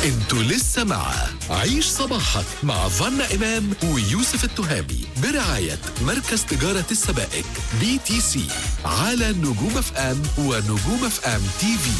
انتوا لسه مع عيش صباحك مع فنا إمام ويوسف التهامي برعاية مركز تجارة السبائك بي تي سي على نجوم اف ام ونجوم اف ام تي في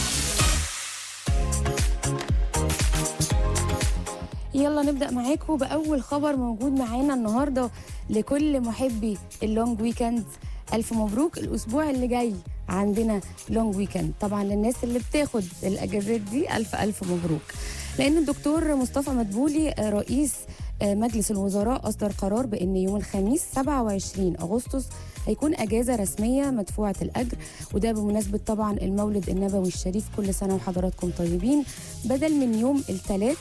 يلا نبدأ معاكم بأول خبر موجود معانا النهاردة لكل محبي اللونج ويكند ألف مبروك الأسبوع اللي جاي عندنا لونج ويكند طبعا للناس اللي بتاخد الأجازات دي ألف ألف مبروك لأن الدكتور مصطفى مدبولي آه، رئيس آه، مجلس الوزراء أصدر قرار بأن يوم الخميس 27 أغسطس هيكون أجازة رسمية مدفوعة الأجر وده بمناسبة طبعا المولد النبوي الشريف كل سنة وحضراتكم طيبين بدل من يوم الثلاث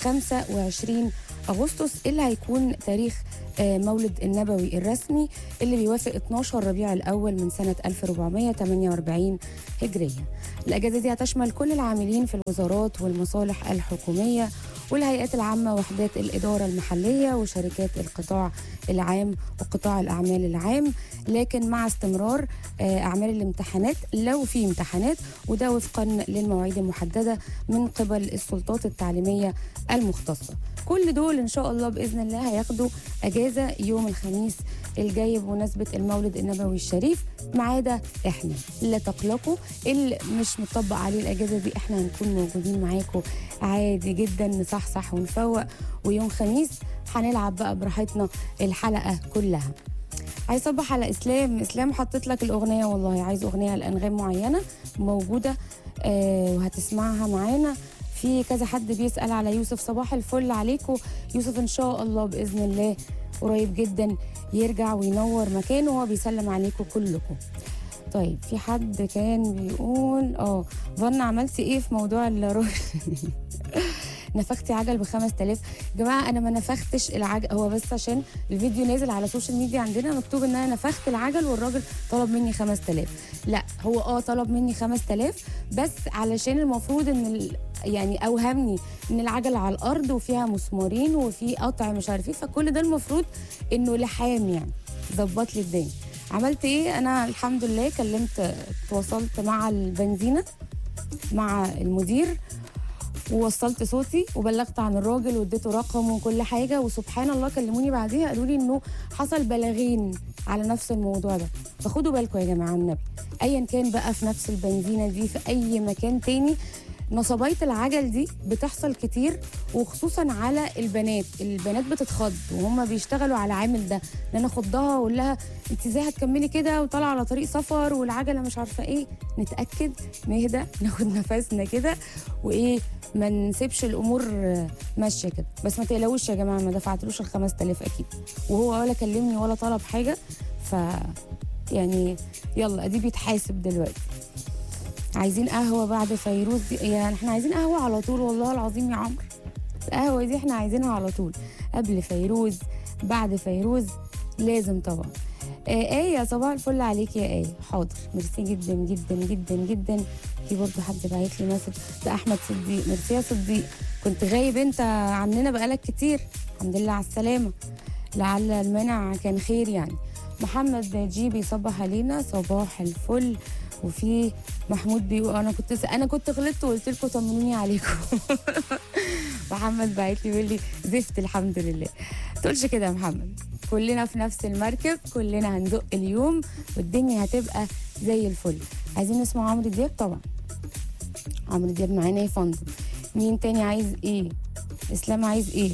25 أغسطس اللي هيكون تاريخ آه، مولد النبوي الرسمي اللي بيوافق 12 ربيع الأول من سنة 1448 هجرية الأجازة دي هتشمل كل العاملين في الوزارات والمصالح الحكومية والهيئات العامة وحدات الإدارة المحلية وشركات القطاع العام وقطاع الأعمال العام لكن مع استمرار آه، أعمال الامتحانات لو في امتحانات وده وفقا للمواعيد المحددة من قبل السلطات التعليمية المختصة كل دول إن شاء الله بإذن الله هياخدوا أجازة يوم الخميس الجاي بمناسبة المولد النبوي الشريف ما عدا إحنا لا تقلقوا اللي مش مطبق عليه الأجازة دي إحنا هنكون موجودين معاكم عادي جدا نصحصح ونفوق ويوم خميس هنلعب بقى براحتنا الحلقة كلها عايز اصبح على اسلام اسلام حطيت لك الاغنيه والله عايز اغنيه لانغام معينه موجوده آه وهتسمعها معانا في كذا حد بيسال على يوسف صباح الفل عليكم يوسف ان شاء الله باذن الله قريب جدا يرجع وينور مكانه وهو بيسلم عليكم كلكم طيب في حد كان بيقول اه فانا عملتي ايه في موضوع الروش نفختي عجل ب 5000 يا جماعه انا ما نفختش العجل هو بس عشان الفيديو نازل على السوشيال ميديا عندنا مكتوب ان انا نفخت العجل والراجل طلب مني 5000 لا هو اه طلب مني 5000 بس علشان المفروض ان ال... يعني اوهمني ان العجله على الارض وفيها مسمارين وفي قطع مش عارف ايه فكل ده المفروض انه لحام يعني ظبط لي الدنيا عملت ايه انا الحمد لله كلمت تواصلت مع البنزينه مع المدير ووصلت صوتي وبلغت عن الراجل واديته رقم وكل حاجه وسبحان الله كلموني بعديها قالوا لي انه حصل بلاغين على نفس الموضوع ده فخدوا بالكم يا جماعه النبي ايا كان بقى في نفس البنزينه دي في اي مكان تاني نصبايه العجل دي بتحصل كتير وخصوصا على البنات البنات بتتخض وهم بيشتغلوا على عامل ده ان انا اخضها واقول لها انت ازاي هتكملي كده وطالعه على طريق سفر والعجله مش عارفه ايه نتاكد نهدى ناخد نفسنا كده وايه ما نسيبش الامور آه، ماشيه كده بس ما تقلقوش يا جماعه ما دفعتلوش ال 5000 اكيد وهو ولا كلمني ولا طلب حاجه ف يعني يلا ادي بيتحاسب دلوقتي عايزين قهوه بعد فيروز دي يعني احنا عايزين قهوه على طول والله العظيم يا عمرو القهوه دي احنا عايزينها على طول قبل فيروز بعد فيروز لازم طبعا آه آية صباح الفل عليك يا آية حاضر ميرسي جدا جدا جدا جدا في برضه حد باعت لي مسج ده أحمد صديق ميرسي يا صديق كنت غايب أنت عننا بقالك كتير الحمد لله على السلامة لعل المنع كان خير يعني محمد جي بيصبح علينا صباح الفل وفي محمود بيقول انا كنت انا كنت غلطت وقلت لكم طمنوني عليكم محمد بعت لي بيقول لي زفت الحمد لله تقولش كده يا محمد كلنا في نفس المركب كلنا هنزق اليوم والدنيا هتبقى زي الفل عايزين نسمع عمرو دياب طبعا عمرو دياب معانا يا فندم مين تاني عايز ايه اسلام عايز ايه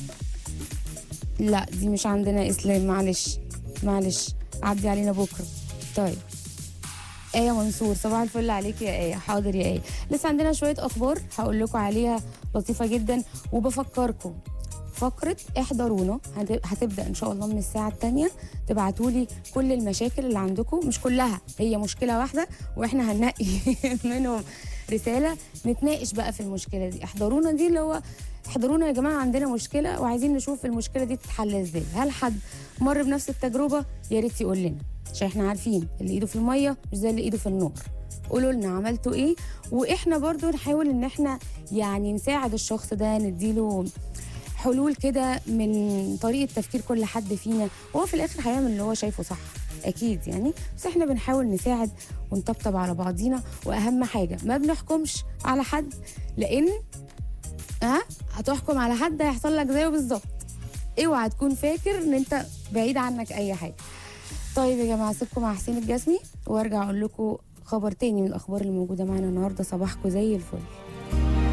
لا دي مش عندنا اسلام معلش معلش عدي علينا بكره طيب آية منصور صباح الفل عليك يا آية حاضر يا آية لسه عندنا شوية أخبار هقول لكم عليها لطيفة جدا وبفكركم فقرة احضرونا هت- هتبدأ إن شاء الله من الساعة التانية تبعتوا لي كل المشاكل اللي عندكم مش كلها هي مشكلة واحدة وإحنا هننقي منهم رسالة نتناقش بقى في المشكلة دي احضرونا دي اللي هو احضرونا يا جماعة عندنا مشكلة وعايزين نشوف المشكلة دي تتحل ازاي هل حد مر بنفس التجربة يا ريت يقول لنا عشان احنا عارفين اللي ايده في المية مش زي اللي ايده في النار قولوا لنا عملتوا ايه واحنا برضو نحاول ان احنا يعني نساعد الشخص ده نديله حلول كده من طريقه تفكير كل حد فينا وهو في الاخر هيعمل اللي هو شايفه صح اكيد يعني بس احنا بنحاول نساعد ونطبطب على بعضينا واهم حاجه ما بنحكمش على حد لان ها هتحكم على حد هيحصل لك زيه بالظبط اوعى تكون فاكر ان انت بعيد عنك اي حاجه طيب يا جماعه سيبكم مع حسين الجسمي وارجع اقول لكم خبر تاني من الاخبار اللي موجوده معانا النهارده صباحكم زي الفل